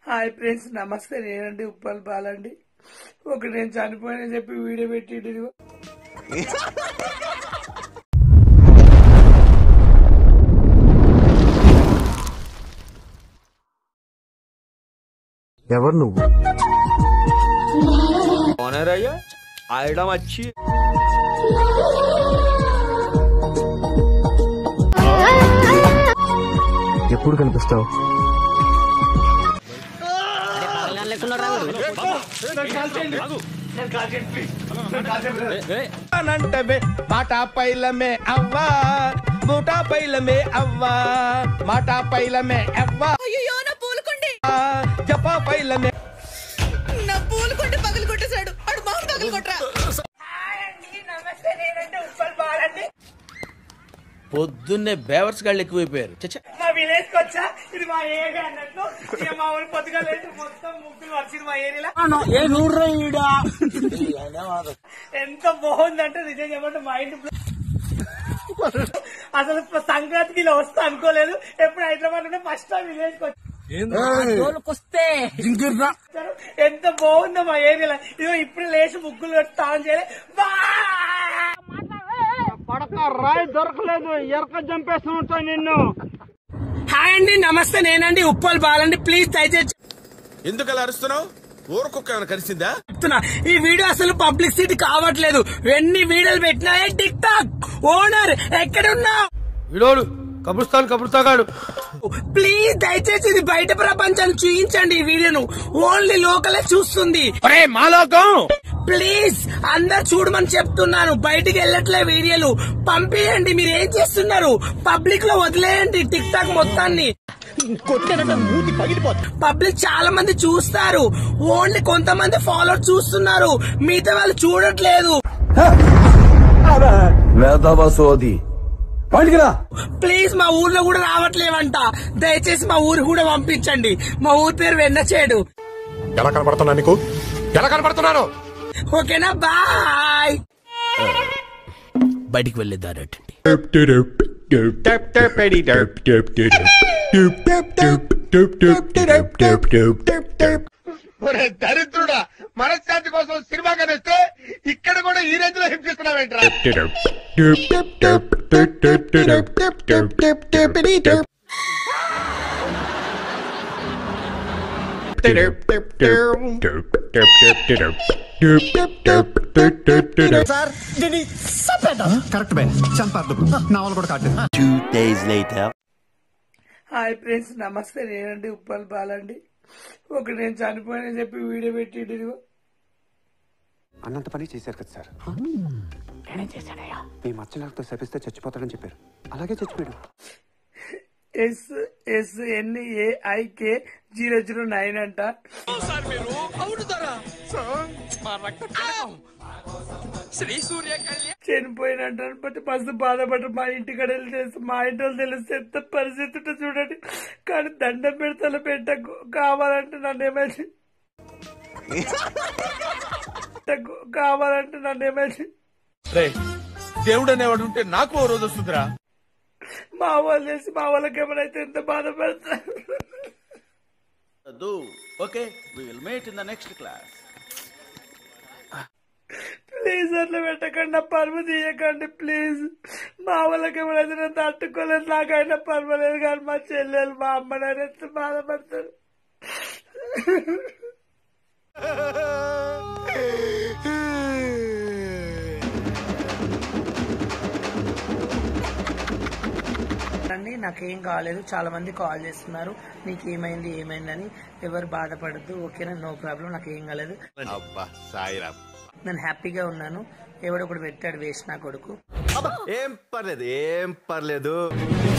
Hi friends నమస్తే నేనండి ఉప్పల్ బాలండి ఒకటి నేను చనిపోయిన చెప్పి వీడియో పెట్టి ఇదిగో ఎవరు నువ్వు ఓనర్ అయ్యా ఆడడం వచ్చి ఎప్పుడు కనిపిస్తావు అనంటమే మాటా పైలమే అవ్వా మూటా పైలమే అవ్వా మాటా పైలమే అవ్వా అయ్యో నా పూలకుండి జపా పైలమే నా పూలకుండి పగలు కొట్టేశాడు అడు మొహం పగలు కొట్టరా నమస్తే నేనండి ఉప్పల్ బాలండి పొద్దున్నే బేవర్స్ గాళ్ళు ఎక్కువైపోయారు చచ్చా మా విలేజ్ కి వచ్చా ఇది మా ఏరియా అన్నట్టు ఇక మా ఊరు పొద్దుగా లేదు మొత్తం ముగ్గులు వచ్చింది మా ఏరియాలో ఎంత బాగుందంటే నిజం చెప్పంటే మైండ్ అసలు సంక్రాంతికి ఇలా వస్తా అనుకోలేదు ఎప్పుడు హైదరాబాద్ ఉంటే ఫస్ట్ టైం విలేజ్ కి వచ్చారు ఎంత బాగుందో మా ఏరియాలో ఇదిగో ఇప్పుడు లేచి ముగ్గులు పెట్టి తాను చేయలే బా! హాయ్ అండి నమస్తే నేనండి ఉప్పల్ బాలండి ప్లీజ్ దయచేసి ఎందుకు అలా అరుస్తున్నావు ఊరకుక్క ఏమైనా కలిసిందా చెప్తున్నా ఈ వీడియో అసలు పబ్లిసిటీ కావట్లేదు ఎన్ని వీడియోలు పెట్టినాయే టిక్ టాక్ ఓనర్ ఎక్కడున్నా విడోడు కబురుస్తాను కబురుతాగాడు ప్లీజ్ దయచేసి ఇది బయట ప్రపంచాన్ని చూపించండి ఈ వీడియోను ఓన్లీ లోకలే చూస్తుంది ఒరే మాలోకం ప్లీజ్ అందరు చూడమని చెప్తున్నాను బయటికి వెళ్ళట్లే వీడియోలు పంపించండి మీరు ఏం చేస్తున్నారు పబ్లిక్ లో వదిలేయండి టిక్ టాక్ మొత్తాన్ని పబ్లిక్ చాలా మంది చూస్తారు ఓన్లీ కొంతమంది ఫాలో చూస్తున్నారు మిగతా వాళ్ళు చూడట్లేదు వేదవసోది ప్లీజ్ మా ఊర్లో కూడా రావట్లేవంట దయచేసి మా ఊరు కూడా పంపించండి మా ఊరి పేరు వెన్నచేడు ఎలా కనపడుతున్నా నీకు ఎలా కనపడుతున్నాను ఓకేనా బాయ్ బయటికి వెళ్ళేదారటండి దరిద్రుడా మనశ్శాంతి కోసం సినిమా కనిస్తే ఇక్కడ కూడా ఈ రేంజ్ లో హింసిస్తున్నావేంట్రా కరెక్ట్ బే చంపారు నావల్ కూడా కాదు హాయ్ ఫ్రెండ్స్ నమస్తే నేనండి ఉప్పల్ బాలండి ఒకటి నేను చనిపోయిన చెప్పి వీడియో పెట్టి ఇదిగో అన్నంత పని చేశారు కదా సార్ మీ మచ్చలతో శపిస్తే చచ్చిపోతాడని చెప్పారు అలాగే చచ్చిపోయాడు S S N A I K zero zero nine అంట చనిపోయినట్టు బట్ మస్తు బాధపడ్డారు మా ఇంటికాడ వెళ్ళి తెలుసు మా ఇంటి వాళ్ళు తెలిస్తే ఎంత పరిస్థితి ఉంటుందో చూడండి కానీ దండం పెడతా పెట్ట కావాలంటే నన్ను ఏమైంది కావాలంటే నన్ను ఏమైంది దేవుడు అనేవాడు ఉంటే నాకు ఓ రోజు వస్తుందిరా మా వాళ్ళు చేసి మా వాళ్ళకి ఏమైనా ఎంత బాధపడతారు okay we'll meet in the next class please అట్లా పెట్టకండి నా పరువు తీయకండి ప్లీజ్ మా వాళ్ళకి ఎవరైతే నేను తట్టుకోలేదు నాకైనా పర్వాలేదు కానీ మా చెల్లెలు మా అమ్మ నాన్న ఎంత బాధపడతారు అండి నాకేం కాలేదు చాలా మంది కాల్ చేస్తున్నారు నీకు ఏమైంది ఏమైందని ఎవరు బాధపడద్దు ఓకేనా నో ప్రాబ్లం నాకు ఏం కాలేదు అబ్బా సాయిరామ్ నేను హ్యాపీగా ఉన్నాను ఎవడొకడు పెట్టాడు వేస్ట్ నా కొడుకు ఏం పర్లేదు ఏం పర్లేదు